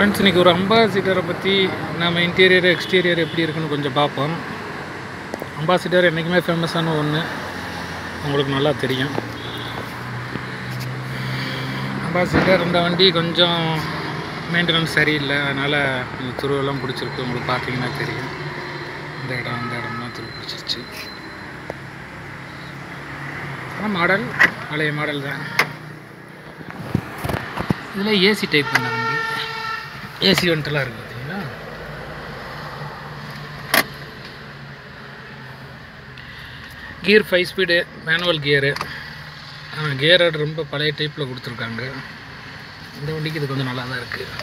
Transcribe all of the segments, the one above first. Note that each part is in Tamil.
ஃப்ரெண்ட்ஸ் இன்றைக்கி ஒரு அம்பாசிடரை பற்றி நம்ம இன்டீரியர் எக்ஸ்டீரியர் எப்படி இருக்குன்னு கொஞ்சம் பார்ப்போம் அம்பாசிடர் என்றைக்குமே ஃபேமஸான ஒன்று உங்களுக்கு நல்லா தெரியும் அம்பாசிடர் இந்த வண்டி கொஞ்சம் மெயின்டெனன்ஸ் சரியில்லை அதனால் கொஞ்சம் துருவெல்லாம் பிடிச்சிருக்கு உங்களுக்கு பார்த்தீங்கன்னா தெரியும் இந்த இடம் இந்த இடம்லாம் துரு பிடிச்சிருச்சு ஆனால் மாடல் பழைய மாடல் தான் இதில் ஏசி டைப் பண்ண வண்டி ஏசி வந்துட்டுலாம் இருக்குது பார்த்தீங்களா gear five speed manual gear gear ரொம்ப பழைய டைப்பில் கொடுத்துருக்காங்க இந்த வண்டிக்கு இது கொஞ்சம் நல்லா தான் இருக்குது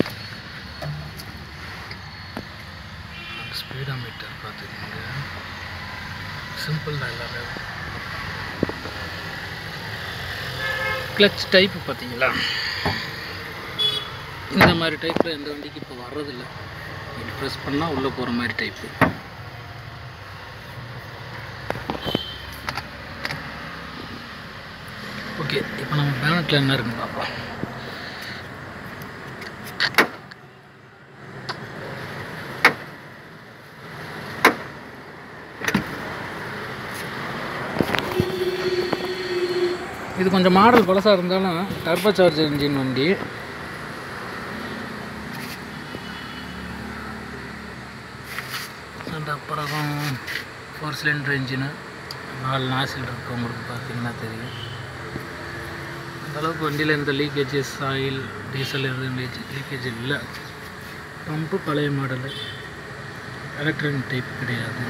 ஸ்பீடா மீட்டர் பார்த்துக்கோங்க சிம்பிள் தான் எல்லாமே கிளச் டைப் பார்த்தீங்களா இந்த மாதிரி டைப்பில் எந்த வண்டிக்கு இப்போ வர்றதில்ல இது ப்ரெஸ் பண்ணால் உள்ளே போகிற மாதிரி டைப்பு ஓகே இப்போ நம்ம பேனட்டில் என்ன இருக்குன்னு பார்ப்போம் இது கொஞ்சம் மாடல் பழசாக இருந்தாலும் டர்போ சார்ஜர் இன்ஜின் வண்டி அண்ட் அப்புறம் ஃபோர் சிலிண்டர் இன்ஜினு நாலு நாசில் இருக்கு உங்களுக்கு பார்த்தீங்கன்னா தெரியும் அந்தளவுக்கு வண்டியில் எந்த லீக்கேஜஸ் ஆயில் டீசல் எதுவும் லீக்கேஜ் இல்லை பம்பு பழைய மாடலு எலக்ட்ரானிக் டைப் கிடையாது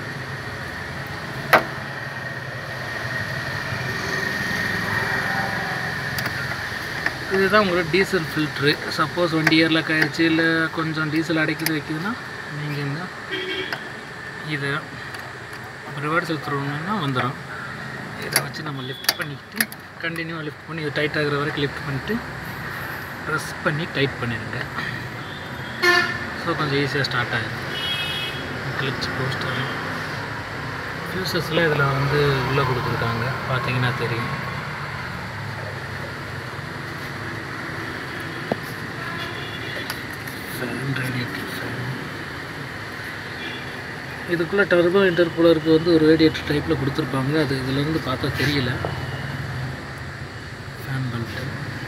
இதுதான் உங்களுக்கு டீசல் ஃபில்ட்ரு சப்போஸ் வண்டி ஏர்லாக் ஆயிடுச்சு இல்லை கொஞ்சம் டீசல் அடைக்குது வைக்குதுன்னா நீங்கள் இந்த இதை ரிவர்ஸ் எடுத்துருவோம்னா வந்துடும் இதை வச்சு நம்ம லிஃப்ட் பண்ணிக்கிட்டு கண்டினியூவாக லிஃப்ட் பண்ணி இது டைட் ஆகிற வரைக்கும் லிஃப்ட் பண்ணிவிட்டு ப்ரெஸ் பண்ணி டைட் பண்ணிடுங்க ஸோ கொஞ்சம் ஈஸியாக ஸ்டார்ட் ஆகிடும் கிளிச் போஸ்டர் ஃபியூசஸ்லாம் இதில் வந்து உள்ளே கொடுத்துருக்காங்க பார்த்தீங்கன்னா தெரியும் ஃபேன் ரேடியேட்டர் ஃபேன் இதுக்குள்ளே டர்போ இன்டர்கூலருக்கு வந்து ஒரு ரேடியேட்டர் டைப்பில் கொடுத்துருப்பாங்க அது இதுலேருந்து பார்த்தா தெரியல ஃபேன் பெல்ட்டு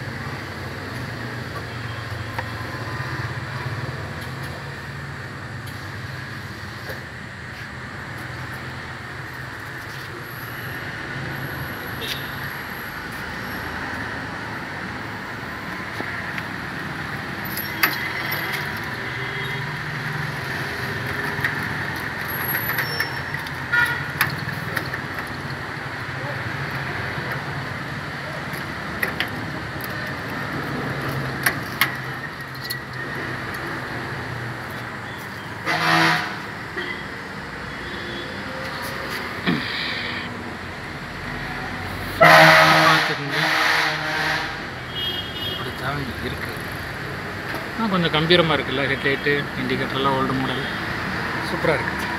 பார்த்துக்குங்க இப்படி தான் இருக்குது ஆனால் கொஞ்சம் கம்பீரமாக இருக்குல்ல ஹெட்லைட்டு இண்டிகேட்டர்லாம் ஓல்டு மாடல் சூப்பராக இருக்குது